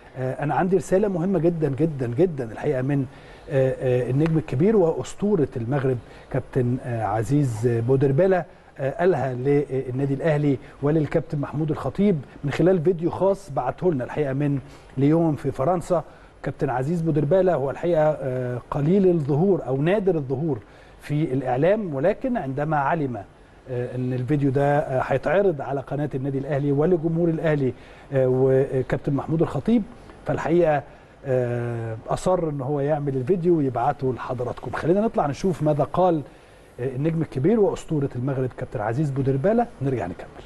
آه، انا عندي رساله مهمه جدا جدا جدا الحقيقه من آه، آه، النجم الكبير واسطوره المغرب كابتن آه، عزيز بودرباله آه، قالها للنادي الاهلي وللكابتن محمود الخطيب من خلال فيديو خاص بعته لنا الحقيقه من ليون في فرنسا كابتن عزيز بودرباله هو الحقيقه آه، قليل الظهور او نادر الظهور في الاعلام ولكن عندما علم آه، ان الفيديو ده آه، هيتعرض على قناه النادي الاهلي ولجمهور الاهلي آه، وكابتن محمود الخطيب فالحقيقه آه، اصر ان هو يعمل الفيديو ويبعته لحضراتكم خلينا نطلع نشوف ماذا قال آه، النجم الكبير واسطوره المغرب كابتن عزيز بودرباله نرجع نكمل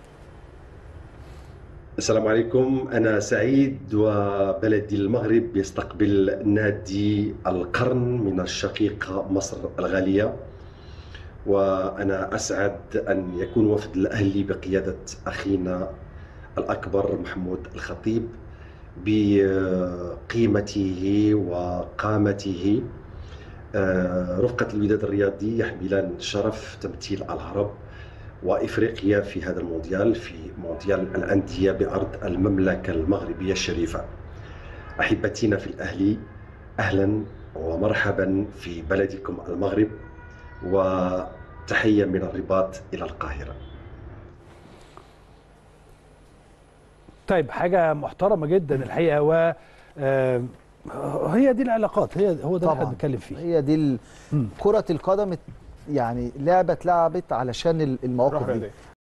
السلام عليكم أنا سعيد وبلدي المغرب يستقبل نادي القرن من الشقيقة مصر الغالية وأنا أسعد أن يكون وفد الأهلي بقيادة أخينا الأكبر محمود الخطيب بقيمته وقامته آه، رفقة الوداد الرياضي يحملان شرف تمثيل العرب وافريقيا في هذا المونديال في مونديال الانديه بارض المملكه المغربيه الشريفه. احبتينا في الاهلي اهلا ومرحبا في بلدكم المغرب وتحيه من الرباط الى القاهره. طيب حاجه محترمه جدا الحقيقه و آه، هي دي العلاقات هي هو ده اللي احنا طبعا بنتكلم فيه هي دي ال- مم. كرة القدم يعني لعبة اتلعبت علشان ال- روح المواقف دي رياضية.